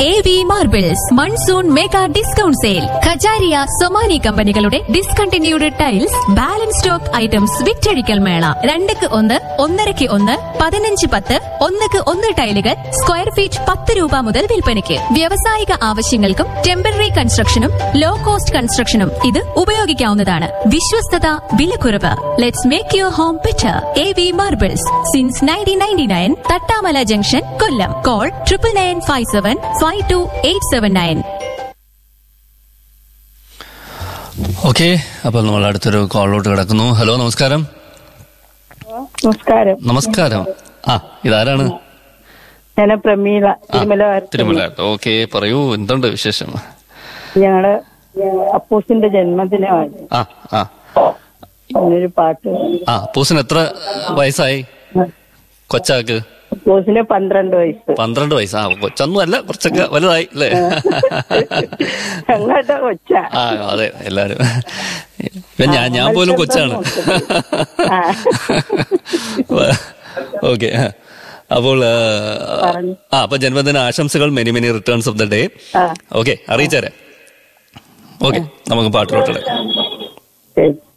A V marbles monsoon mega discount sale Kajaria Somany കമ്പനികളുടെ discontinued tiles balance stock items വിറ്റഴിക്കൽ മേള രണ്ടക്ക് ഒന്ന് ഒന്നരക്ക് ഒന്ന് പതിനഞ്ച് പത്ത് ഒന്നക്ക് ഒന്ന് ടൈലുകൾ സ്ക്വയർ ഫീറ്റ് പത്ത് രൂപ മുതൽ വിൽപ്പനയ്ക്ക് വ്യാവസായിക ആവശ്യങ്ങൾക്കും ടെമ്പററി കൺസ്ട്രക്ഷനും ലോ കോസ്റ്റ് കൺസ്ട്രക്ഷനും ഇത് ഉപയോഗിക്കാവുന്നതാണ് വിശ്വസ്തത വിലക്കുറവ് let's make your home better A V marbles since nineteen ninety nine Thattamala junction Kollam call triple nine five seven five two eight seven nine okay അപ്പോൾ നമ്മൾ അടുത്തൊരു കോളിലോട്ട് കിടക്കുന്നു ഹലോ നമസ്കാരം നമസ്കാരം നമസ്കാരം ആ ഇതാരാണ് ഞാൻ പ്രമീള ആ, തിരുമല തിരുമല ഓക്കെ പറയൂ എന്തുണ്ട് വിശേഷം ഞങ്ങള് അപ്പൂസിന്റെ ജന്മദിനമാണ് ആ ആ ഒരു പാട്ട് ആ പൂസിന് എത്ര വയസ്സായി കൊച്ചാക്ക് അപ്പൂസിന് പന്ത്രണ്ട് വയസ്സ് പന്ത്രണ്ട് വയസ്സ് ആ കൊച്ചൊന്നും അല്ല കുറച്ചൊക്കെ വലുതായി അല്ലേ ഞങ്ങളുടെ കൊച്ച ആ അതെ എല്ലാരും ഇപ്പൊ ഞാൻ ഞാൻ പോലും കൊച്ചാണ് ആ. ഓക്കെ അപ്പോൾ ആ, പറഞ്ഞു. ആ അപ്പൊ ജന്മദിന ആശംസകൾ many many returns of the day ആ ഓക്കെ അറിയിച്ചേരെ ഓക്കെ നമുക്ക് പാട്ടിലോട്ട് ശരി